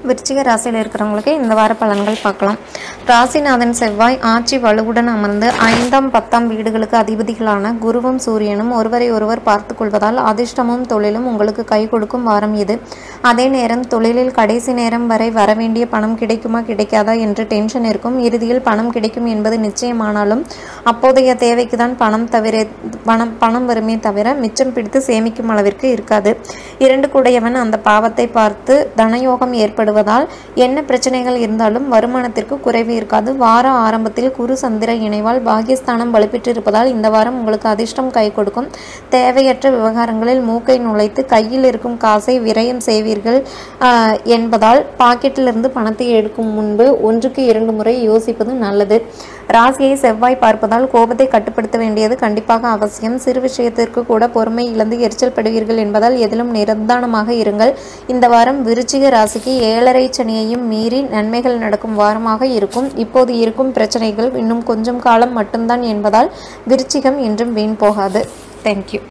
விருச்சிக ராசியில் இருக்கிறவங்களுக்கு இந்த வார பலன்கள் பார்க்கலாம் ராசிநாதன் செவ்வாய் ஆட்சி வலுவுடன் அமர்ந்து ஐந்தாம் பத்தாம் வீடுகளுக்கு அதிபதிகளான குருவும் சூரியனும் ஒருவரை ஒருவர் பார்த்து கொள்வதால் அதிர்ஷ்டமும் தொழிலும் உங்களுக்கு கை கொடுக்கும் வாரம் இது அதே நேரம் தொழிலில் கடைசி நேரம் வரை வரவேண்டிய பணம் கிடைக்குமா கிடைக்காதா என்று டென்ஷன் இருக்கும் இறுதியில் பணம் கிடைக்கும் என்பது நிச்சயமானாலும் அப்போதைய தேவைக்கு தான் பணம் தவிர பணம் பணம் வருமே தவிர மிச்சம் பிடித்து சேமிக்கும் அளவிற்கு இருக்காது இரண்டு கூடையவன் அந்த பாவத்தை பார்த்து தனயோகம் ஏற்படுவதால் என்ன பிரச்சனைகள் இருந்தாலும் வருமானத்திற்கு குறைவு இருக்காது வார ஆரம்பத்தில் குரு சந்திர இணைவால் பாகிஸ்தானம் வலுப்பெற்றிருப்பதால் இந்த வாரம் உங்களுக்கு அதிர்ஷ்டம் கை கொடுக்கும் தேவையற்ற விவகாரங்களில் மூக்கை நுழைத்து கையில் இருக்கும் காசை விரயம் செய்வீர்கள் ஆஹ், என்பதால் பாக்கெட்டிலிருந்து பணத்தை எடுக்கும் முன்பு ஒன்றுக்கு இரண்டு முறை யோசிப்பது நல்லது ராசியை செவ்வாய் பார்ப்பதால் கோபத்தை கட்டுப்படுத்த வேண்டியது கண்டிப்பாக அவசியம் சிறு விஷயத்திற்கு கூட பொறுமை இழந்து எரிச்சல் படுவீர்கள் என்பதால் எதிலும் நிரந்தானமாக இருங்கள் இந்த வாரம் விருச்சிக ராசிக்கு ஏழரை சனியையும் மீறி நன்மைகள் நடக்கும் வாரமாக இருக்கும் இப்போது இருக்கும் பிரச்சனைகள் இன்னும் கொஞ்சம் காலம் மட்டும்தான் என்பதால் விருச்சிகம் என்றும் வீண் போகாது தேங்க்யூ